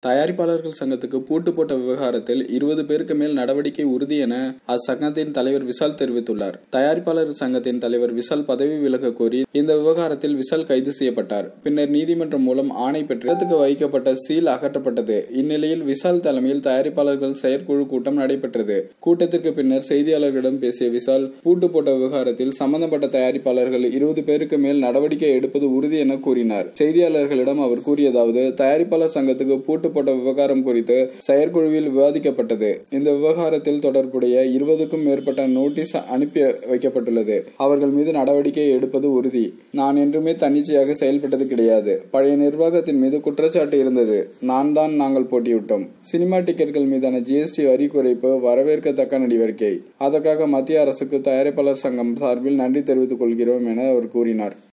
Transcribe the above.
தயாரிப்பாளர்கள் சங்கத்துக்கு பூட்டு போட்ட விவகாரத்தில் இருபது பேருக்கு மேல் நடவடிக்கை உறுதி என அச்சங்கத்தின் தலைவர் விஷால் தெரிவித்துள்ளார் தயாரிப்பாளர் சங்கத்தின் தலைவர் விஷால் பதவி விலக கோரி இந்த விவகாரத்தில் விஷால் கைது செய்யப்பட்டார் பின்னர் நீதிமன்றம் மூலம் ஆணை பெற்று இடத்துக்கு வைக்கப்பட்ட சீல் அகற்றப்பட்டது இந்நிலையில் விஷால் தலைமையில் தயாரிப்பாளர்கள் செயற்குழு கூட்டம் நடைபெற்றது கூட்டத்திற்கு பின்னர் செய்தியாளர்களிடம் பேசிய விஷால் பூட்டு போட்ட விவகாரத்தில் சம்பந்தப்பட்ட தயாரிப்பாளர்கள் இருபது பேருக்கு மேல் நடவடிக்கை எடுப்பது உறுதி என கூறினார் செய்தியாளர்களிடம் அவர் கூறியதாவது தயாரிப்பாளர் சங்கத்துக்கு பூட்டு போட்ட விவகாரம் குறித்து செயற்குழுவில் விவாதிக்கப்பட்டது இந்த விவகாரத்தில் தொடர்புடைய இருபதுக்கும் மேற்பட்ட நோட்டீஸ் அனுப்பி வைக்கப்பட்டுள்ளது அவர்கள் மீது நடவடிக்கை எடுப்பது உறுதி நான் என்றுமே தன்னிச்சையாக செயல்பட்டது கிடையாது பழைய நிர்வாகத்தின் மீது குற்றச்சாட்டு இருந்தது நான் தான் நாங்கள் போட்டியிட்டோம் சினிமா டிக்கெட்கள் மீதான ஜிஎஸ்டி வரி குறைப்பு வரவேற்கத்தக்க நடவடிக்கை அதற்காக மத்திய அரசுக்கு தயாரிப்பாளர் சங்கம் சார்பில் நன்றி தெரிவித்துக் கொள்கிறோம் என அவர் கூறினார்